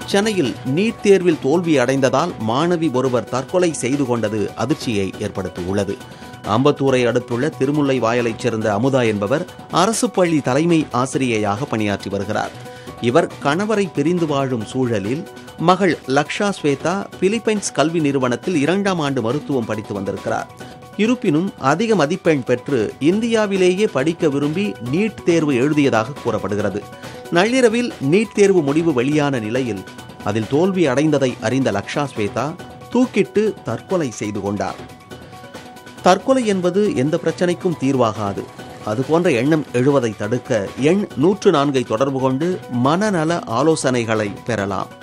சென்னையில் நீட் தேர்வில் தோல்வி அடைந்ததால் மாணவி ஒருவர் தற்கொலை செய்து கொண்டது அதிர்ச்சியை ஏற்படுத்தியுள்ளது அம்பத்தூரை அடுத்துள்ள திருமுல்லை வாயலைச் சேர்ந்த அமுதா என்பவர் அரசு பள்ளி தலைமை ஆசிரியையாக பணியாற்றி வருகிறார் இவர் கணவரை பிரிந்து வாழும் சூழலில் மகள் லக்ஷா ஸ்வேதா பிலிப்பைன்ஸ் கல்வி நிறுவனத்தில் இரண்டாம் ஆண்டு மருத்துவம் படித்து வந்திருக்கிறார் இருப்பினும் அதிக மதிப்பெண் பெற்று இந்தியாவிலேயே படிக்க விரும்பி நீட் தேர்வு எழுதியதாக கூறப்படுகிறது நள்ளிரவில் நீட் தேர்வு முடிவு வெளியான நிலையில் அதில் தோல்வி அடைந்ததை அறிந்த லக்ஷா ஸ்வேதா தூக்கிட்டு தற்கொலை செய்து கொண்டார் தற்கொலை என்பது எந்த பிரச்சனைக்கும் தீர்வாகாது அதுபோன்ற எண்ணம் எழுவதை தடுக்க எண் நூற்று நான்கை தொடர்பு கொண்டு மனநல ஆலோசனைகளை பெறலாம்